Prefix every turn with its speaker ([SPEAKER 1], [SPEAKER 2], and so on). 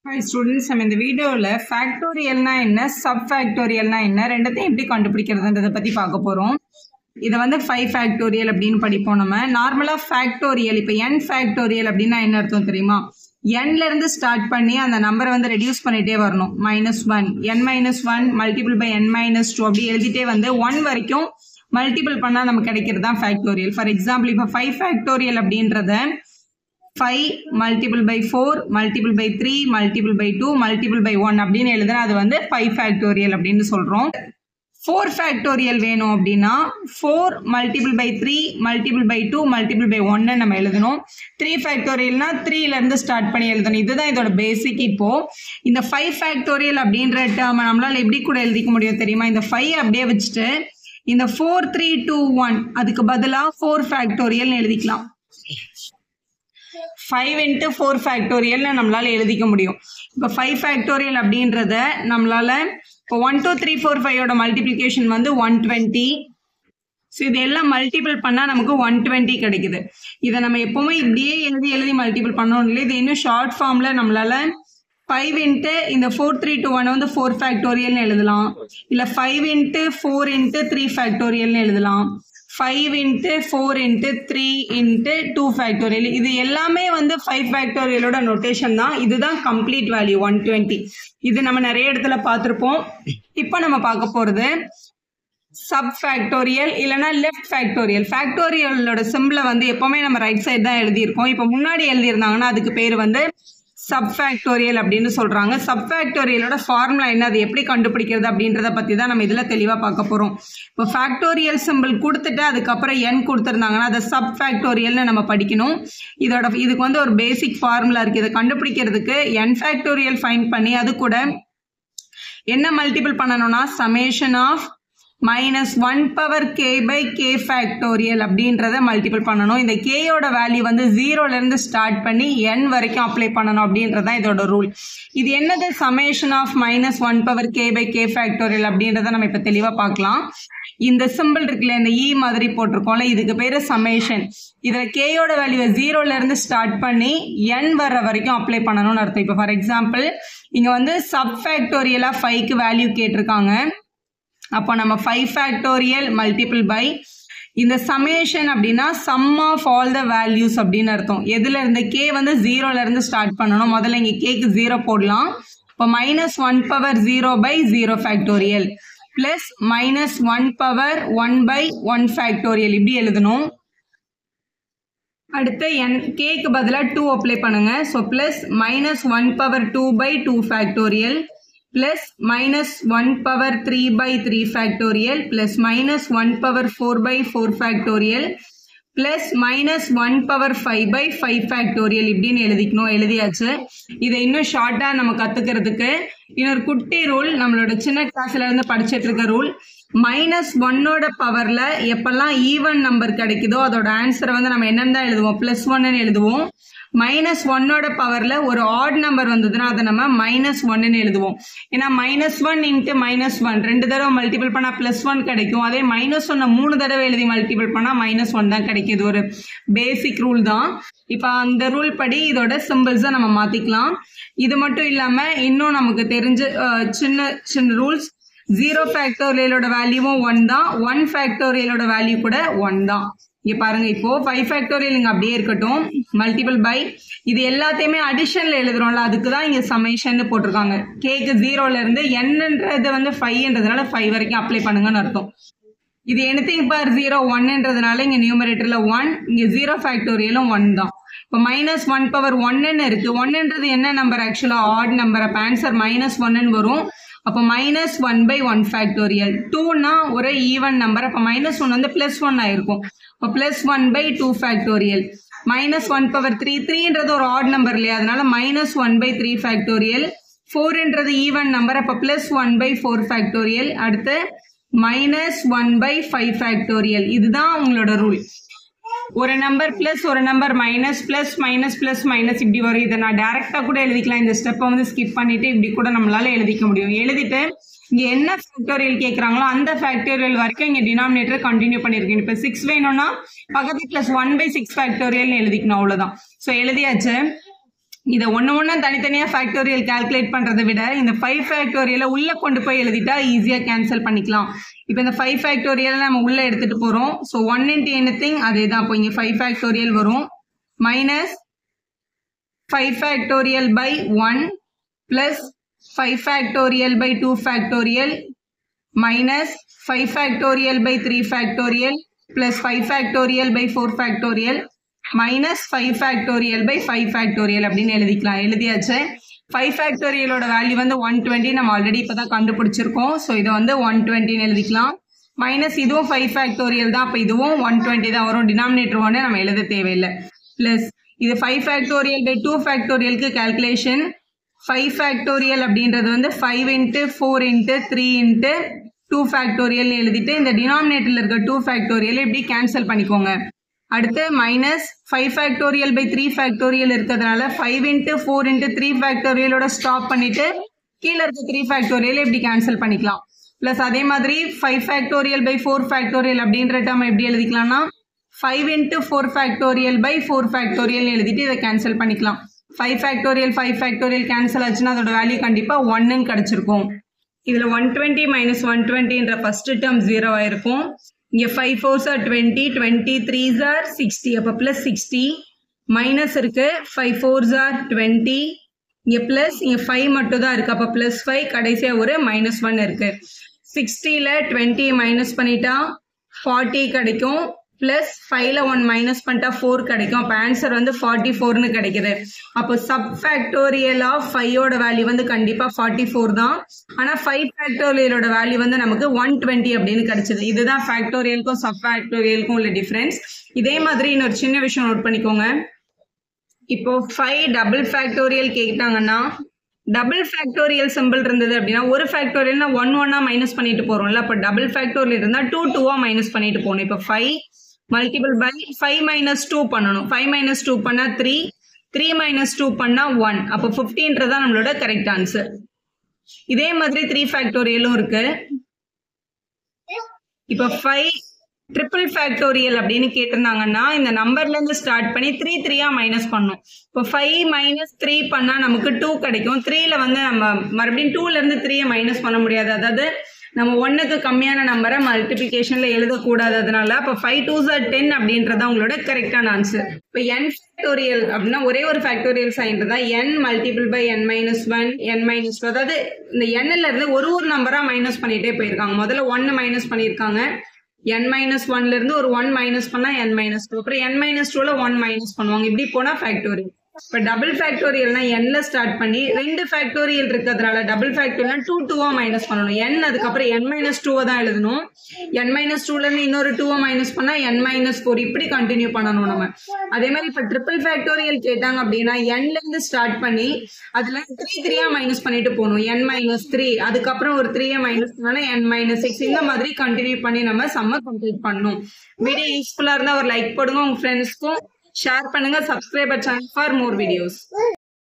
[SPEAKER 1] hi students நம்ம இந்த வீடியோவில் ஃபேக்டோரியல்னா என்ன சப் ஃபேக்டோரியல்னா என்ன ரெண்டத்தையும் எப்படி கண்டுபிடிக்கிறதுன்றதை பற்றி பார்க்க போகிறோம் இதை வந்து ஃபைவ் ஃபேக்டோரியல் அப்படின்னு படிப்போம் நம்ம நார்மலாக ஃபேக்டோரியல் இப்போ என் ஃபேக்டோரியல் அப்படின்னா என்ன அர்த்தம் தெரியுமா என்ல இருந்து ஸ்டார்ட் பண்ணி அந்த நம்பரை வந்து ரெடியூஸ் பண்ணிட்டே வரணும் minus one n minus one multiple by n minus two அப்படி எழுதிட்டே வந்து ஒன் வரைக்கும் மல்டிபிள் பண்ணால் நமக்கு கிடைக்கிறது தான் ஃபேக்டோரியல் ஃபார் எக்ஸாம்பிள் இப்போ ஃபைவ் ஃபேக்டோரியல் அப்படின்றத five multiple by four multiple by three multiple by two multiple by one அப்படின்னு எழுதுனா அது வந்து ஃபைவ் ஃபேக்டோரியல் அப்படின்னு சொல்கிறோம் ஃபோர் ஃபேக்டோரியல் வேணும் அப்படின்னா four multiple by three multiple by two multiple by ஒன்னு நம்ம எழுதணும் த்ரீ ஃபேக்டோரியல்னா த்ரீலேருந்து ஸ்டார்ட் பண்ணி எழுதணும் இதுதான் இதோட பேசிக் இப்போ இந்த ஃபைவ் ஃபேக்டோரியல் அப்படின்ற டேர்மை நம்மளால் எப்படி கூட எழுதிக்க முடியும் தெரியுமா இந்த ஃபைவ் அப்படியே வச்சுட்டு இந்த ஃபோர் த்ரீ டூ ஒன் அதுக்கு பதிலாக ஃபோர் ஃபேக்டோரியல்னு எழுதிக்கலாம் ஃபைவ் இன்ட்டு ஃபோர் ஃபேக்டோரியல்னு நம்மளால் எழுதிக்க முடியும் இப்போ ஃபைவ் ஃபேக்டோரியல் அப்படின்றத நம்மளால் இப்போ ஒன் டூ த்ரீ ஃபோர் ஃபைவோட மல்டிப்ளிகேஷன் வந்து ஒன் டுவெண்ட்டி ஸோ இதெல்லாம் மல்டிபிள் பண்ணால் நமக்கு ஒன் டுவெண்ட்டி கிடைக்குது இதை நம்ம எப்போவுமே இப்படியே எழுதி எழுதி மல்டிபிள் பண்ணணும் இல்லை இது இன்னும் ஷார்ட் ஃபார்மில் நம்மளால் ஃபைவ் இன்ட்டு இந்த ஃபோர் த்ரீ டூ ஒன் வந்து ஃபோர் ஃபேக்டோரியல்னு எழுதலாம் இல்லை five into four into three ஃபேக்டோரியல்னு எழுதலாம் five into four into three into two factorial இது எல்லாமே வந்து ஃபைவ் ஃபேக்டோரியலோட நொட்டேஷன் தான் இதுதான் கம்ப்ளீட் வேல்யூ ஒன் டுவெண்ட்டி இது நம்ம நிறைய இடத்துல பார்த்துருப்போம் இப்போ நம்ம பார்க்க போகிறது சப் ஃபேக்டோரியல் இல்லைனா லெஃப்ட் ஃபேக்டோரியல் ஃபேக்டோரியலோட சிம்பிளை வந்து எப்போவுமே நம்ம ரைட் சைடு தான் எழுதியிருக்கோம் இப்போ முன்னாடி எழுதியிருந்தாங்கன்னா அதுக்கு பேர் வந்து சப் ஃபேக்டோரியல் அப்படின்னு சொல்கிறாங்க சப் ஃபேக்டோரியலோட ஃபார்முலா என்ன அது எப்படி கண்டுபிடிக்கிறது அப்படின்றத பற்றி தான் நம்ம இதில் தெளிவாக பார்க்க போகிறோம் இப்போ ஃபேக்டோரியல் சிம்பிள் கொடுத்துட்டு அதுக்கப்புறம் என் கொடுத்துருந்தாங்கன்னா அதை சப் ஃபேக்டோரியல்னு நம்ம படிக்கணும் இதோட இதுக்கு வந்து ஒரு பேசிக் ஃபார்முலா இருக்குது இதை கண்டுபிடிக்கிறதுக்கு என் ஃபேக்டோரியல் ஃபைன் பண்ணி அது கூட என்ன மல்டிபிள் பண்ணணும்னா summation of minus one power k by k factorial அப்படின்றத மல்டிபிள் பண்ணணும் இந்த கேயோட வேல்யூ வந்து ஜீரோலேருந்து ஸ்டார்ட் பண்ணி என் வரைக்கும் அப்ளை பண்ணணும் அப்படின்றது தான் இதோட ரூல் இது என்னது summation of minus one power k by k factorial அப்படின்றத நம்ம இப்போ தெளிவாக பார்க்கலாம் இந்த சிம்பிள் இருக்குல்ல இந்த இ மாதிரி போட்டிருக்கோம்ல இதுக்கு பேர் சமேஷன் இதில் கேயோட வேல்யூவை ஜீரோலேருந்து ஸ்டார்ட் பண்ணி என் வர்ற வரைக்கும் அப்ளை பண்ணணும்னு அர்த்தம் இப்போ ஃபார் எக்ஸாம்பிள் இங்கே வந்து சப் ஃபேக்டோரியலாக ஃபைவ்க்கு வேல்யூ கேட்டிருக்காங்க அப்போ நம்ம ஃபைவ் ஃபேக்டோரியல் மல்டிபிள் பை இந்த சமேஷன் அப்படின்னா sum of all the values அப்படின்னு அர்த்தம் எதுல இருந்து கே வந்து ஜீரோல இருந்து ஸ்டார்ட் பண்ணணும் முதல்ல இங்கே கேக்கு ஜீரோ போடலாம் இப்போ minus one power zero by zero factorial plus minus one power one by one factorial இப்படி எழுதணும் அடுத்து என் கேக்கு பதிலாக டூ அப்ளை பண்ணுங்க so plus minus one power two by two factorial plus minus 1 power 3 by 3 factorial plus minus 1 power 4 by 4 factorial plus minus 1 power 5 by 5 factorial இப்படின்னு எழுதிக்கணும் எழுதியாச்சு இதை இன்னும் ஷார்ட்டாக நம்ம கற்றுக்கிறதுக்கு இன்னொரு குட்டி ரூல் நம்மளோட சின்ன கிளாஸ்ல இருந்து படிச்சுட்டு இருக்க ரூல் மைனஸ் ஒன்னோட பவரில் எப்பெல்லாம் ஈவன் நம்பர் கிடைக்குதோ அதோட ஆன்சரை வந்து நம்ம என்னென்னு தான் எழுதுவோம் ப்ளஸ் ஒன்னு எழுதுவோம் மைனஸ் ஒன்னோட பவரில் ஒரு ஆட் நம்பர் வந்ததுன்னா அதை நம்ம மைனஸ் ஒன்னு எழுதுவோம் ஏன்னா minus one into minus one ரெண்டு தடவை மல்டிபிள் பண்ணால் ப்ளஸ் ஒன் கிடைக்கும் அதே மைனஸ் ஒன்னை மூணு தடவை எழுதி மல்டிபிள் பண்ணால் மைனஸ் ஒன் தான் கிடைக்கிது ஒரு பேசிக் ரூல் தான் இப்போ அந்த ரூல் படி இதோட சிம்பிள்ஸை நம்ம மாற்றிக்கலாம் இது மட்டும் இல்லாமல் இன்னும் நமக்கு தெரிஞ்ச சின்ன சின்ன ரூல்ஸ் ஜீரோ ஃபேக்டோரியலோட வேல்யூவும் ஒன் தான் ஒன் ஃபேக்டோரியலோட வேல்யூ கூட ஒன் தான் இங்க பாருங்க இப்போ ஃபைவ் ஃபேக்டோரியல் இங்க அப்படியே இருக்கட்டும் மல்டிபிள் பை இது எல்லாத்தையுமே அடிஷன்ல எழுதுறோம்ல அதுக்கு தான் இங்க சமேஷன் போட்டிருக்காங்க கேக்கு ஜீரோல இருந்து என்னன்றது வந்து ஃபைவ்ன்றதுனால ஃபைவ் வரைக்கும் அப்ளை பண்ணுங்கன்னு அர்த்தம் இது எனிதிங் பார் ஜீரோ ஒன்னுன்றதுனால இங்க நியூமரேட்டர்ல ஒன் இங்க ஜீரோ ஃபேக்டோரியலும் ஒன் தான் இப்போ மைனஸ் ஒன் பவர் ஒன்னு இருக்கு ஒன்னுன்றது என்ன நம்பர் ஆக்சுவலா ஆட் நம்பர் அப்போ ஆன்சர் மைனஸ் ஒன்னு வரும் அப்போ minus one by one factorial டூனா ஒரு ஈவன் நம்பர் அப்போ மைனஸ் ஒன் வந்து பிளஸ் ஒன் ஆயிருக்கும் இப்போ plus one by two factorial minus one power three த்ரீன்றது ஒரு ஆட் நம்பர் இல்லையா அதனால minus one by three factorial ஃபோர்ன்றது ஈவன் நம்பர் அப்போ plus one by four factorial அடுத்து minus one by five factorial இதுதான் உங்களோட ரூல் ஒரு நம்பர் பிளஸ் ஒரு number minus plus minus plus minus இப்படி வரும் இதை நான் டேரெக்டாக கூட எழுதிக்கலாம் இந்த ஸ்டெப்பை வந்து ஸ்கிப் பண்ணிட்டு இப்படி கூட நம்மளால எழுதிக்க முடியும் எழுதிட்டு இங்கே என்ன ஃபேக்டோரியல் கேட்குறாங்களோ அந்த ஃபேக்டோரியல் வரைக்கும் இங்கே டினாமினேட்டர் கண்டினியூ பண்ணியிருக்கேன் இப்போ சிக்ஸ் வேணும்னா பக்கத்து ப்ளஸ் ஒன் பை சிக்ஸ் ஃபேக்டோரியல்னு எழுதிக்கணும் அவ்வளோதான் ஸோ எழுதியாச்சு இதை ஒன்று ஒன்று தனித்தனியாக ஃபேக்டோரியல் கால்குலேட் பண்ணுறதை விட இந்த ஃபைவ் ஃபேக்டோரியலை உள்ளே கொண்டு போய் எழுதிட்டா ஈஸியாக கேன்சல் பண்ணிக்கலாம் இப்போ இந்த ஃபைவ் ஃபேக்டோரியலை நம்ம உள்ளே எடுத்துகிட்டு போகிறோம் so one into anything அதே தான் இப்போ இங்கே ஃபைவ் ஃபேக்டோரியல் வரும் minus five factorial by one plus five factorial by two factorial minus five factorial by three factorial plus five factorial by four factorial minus five factorial by five factorial அப்படின்னு எழுதிக்கலாம் எழுதியாச்சு five ஃபேக்டோரியலோட value வந்து one twenty நம்ம already இப்போ தான் கண்டுபிடிச்சிருக்கோம் so இதை வந்து ஒன் டுவெண்ட்டின்னு எழுதிக்கலாம் மைனஸ் இதுவும் ஃபைவ் ஃபேக்டோரியல் தான் அப்போ இதுவும் ஒன் டுவெண்ட்டி தான் வரும் டினாமினேட்டர் ஒன்று நம்ம எழுத தேவையில்லை ப்ளஸ் இது ஃபைவ் ஃபேக்டோரியல் பை டூ ஃபேக்டோரியலுக்கு கால்குலேஷன் ஃபைவ் ஃபேக்டோரியல் அப்படின்றது வந்து five into four into three into two factorial எழுதிட்டு இந்த டினாமினேட்டரில் இருக்க டூ ஃபேக்டோரியல் இப்படி கேன்சல் பண்ணிக்கோங்க அடுத்து minus five factorial by three factorial இருக்கிறதுனால five into four into three ஃபேக்டோரியலோட ஸ்டாப் பண்ணிட்டு கீழே இருக்க த்ரீ ஃபேக்டோரியல் இப்படி கேன்சல் பண்ணிக்கலாம் ப்ளஸ் அதே மாதிரி five factorial by four factorial அப்படின்ற டேர்ம் எப்படி எழுதிக்கலாம்னா five into four factorial by four factorial எழுதிட்டு இதை கேன்சல் பண்ணிக்கலாம் five factorial five factorial cancel ஆச்சுன்னா அதோட வேல்யூ கண்டிப்பாக ஒன்னுன்னு கிடச்சிருக்கும் இதில் ஒன் டுவெண்ட்டி மைனஸ் ஒன் டுவெண்ட்டின்ற ஃபர்ஸ்ட் டேர்ம் ஜீரோ ஆயிருக்கும் இங்கே five fours are twenty twenty threes are sixty அப்போ ப்ளஸ் சிக்ஸ்டி மைனஸ் இருக்கு ஃபைவ் ஃபோர்ஸ் ஆர் டுவெண்ட்டி இங்கே ப்ளஸ் இங்கே ஃபைவ் மட்டும் தான் இருக்குது அப்போ ப்ளஸ் ஃபைவ் கடைசியாக ஒரு மைனஸ் ஒன் இருக்குது சிக்ஸ்டியில் டுவெண்ட்டி மைனஸ் பண்ணிட்டா ஃபார்ட்டி கிடைக்கும் ப்ளஸ் ஃபைவ்ல ஒன் மைனஸ் பண்ணிட்டா ஃபோர் கிடைக்கும் அப்போ ஆன்சர் வந்து ஃபார்ட்டி ஃபோர்னு கிடைக்குது அப்போ சப் ஃபேக்டோரியல் ஆஃப் ஃபைவோட வேல்யூ வந்து கண்டிப்பாக ஃபார்ட்டி ஃபோர் தான் ஆனால் ஃபைவ் ஃபேக்டோரியலோட வேல்யூ வந்து நமக்கு ஒன் டுவெண்ட்டி அப்படின்னு கிடைச்சது இதுதான் ஃபேக்டோரியலுக்கும் சப் ஃபேக்டோரியலுக்கும் உள்ள டிஃப்ரென்ஸ் இதே மாதிரி இன்னொரு சின்ன விஷயம் நோட் பண்ணிக்கோங்க இப்போ ஃபைவ் டபுள் ஃபேக்டோரியல் கேட்டாங்கன்னா டபுள் ஃபேக்டோரியல் சிம்பிள் இருந்தது அப்படின்னா ஒரு ஃபேக்டோரியல்னா ஒன் ஒன்னா மைனஸ் பண்ணிட்டு போறோம்ல அப்போ டபுள் ஃபேக்டோரியல் இருந்தால் டூ டூவா மைனஸ் பண்ணிட்டு போகணும் இப்போ five multiple by five minus two பண்ணணும் ஃபைவ் மைனஸ் டூ பண்ணா த்ரீ த்ரீ மைனஸ் டூ பண்ணா ஒன் அப்போ ஃபிஃப்டீன்றதான் நம்மளோட கரெக்ட் ஆன்சர் இதே மாதிரி த்ரீ ஃபேக்டோரியலும் இருக்கு இப்போ ஃபைவ் ட்ரிபிள் ஃபேக்டோரியல் அப்படின்னு கேட்டிருந்தாங்கன்னா இந்த நம்பர்ல இருந்து ஸ்டார்ட் பண்ணி த்ரீ த்ரீயா மைனஸ் பண்ணும் இப்போ ஃபைவ் மைனஸ் த்ரீ பண்ணா நமக்கு டூ கிடைக்கும் த்ரீல வந்து நம்ம மறுபடியும் டூல இருந்து த்ரீயை மைனஸ் பண்ண முடியாது அதாவது நம்ம ஒன்னுக்கு கம்மியான நம்பரை மல்டிபிகேஷன்ல எழுதக்கூடாது அதனால அப்போ ஃபைவ் டூ சார் டென் அப்படின்றத உங்களோட கரெக்டான ஆன்சர் இப்போ என் ஃபேக்டோரியல் அப்படின்னா ஒரே ஒரு ஃபேக்டோரியல் சைன் இருந்தா n multiple by n minus one n minus two அதாவது இந்த எண்ணில் இருந்து ஒரு ஒரு நம்பரா மைனஸ் பண்ணிட்டே போயிருக்காங்க முதல்ல ஒன்னு மைனஸ் பண்ணியிருக்காங்க என் மைனஸ் ஒன்ல இருந்து ஒரு ஒன் மைனஸ் பண்ணா என் மைனஸ் டூ அப்புறம் என் மைனஸ் டூல ஒன் மைனஸ் பண்ணுவாங்க இப்படி போனா ஃபேக்டோரியல் இப்போ டபுள் ஃபேக்டோரியல்னா என்ல ஸ்டார்ட் பண்ணி ரெண்டு ஃபேக்டோரியல் இருக்கிறதுனால டபுள் ஃபேக்டோரியல் டூ டூவா மைனஸ் பண்ணணும் என் அதுக்கப்புறம் என் மைனஸ் டூவை தான் எழுதணும் என் மைனஸ் டூல இருந்து இன்னொரு டூவை மைனஸ் பண்ணா என் மைனஸ் ஃபோர் இப்படி கண்டினியூ பண்ணணும் நம்ம அதே மாதிரி இப்போ ட்ரிபிள் ஃபேக்டோரியல் கேட்டாங்க அப்படின்னா என்ல இருந்து ஸ்டார்ட் பண்ணி அதுல த்ரீ த்ரீயா மைனஸ் பண்ணிட்டு போகணும் என் மைனஸ் த்ரீ அதுக்கப்புறம் ஒரு த்ரீயை மைனஸ் பண்ணா என் மைனஸ் சிக்ஸ் இந்த மாதிரி கண்டினியூ பண்ணி நம்ம சம்ம கம்ப்ளீட் பண்ணணும் வீடியோ யூஸ்ஃபுல்லா இருந்தா ஒரு லைக் போடுங்க உங்க ஃப்ரெண்ட்ஸ்க்கும் ஷேர் பண்ணுங்க subscriber channel for more videos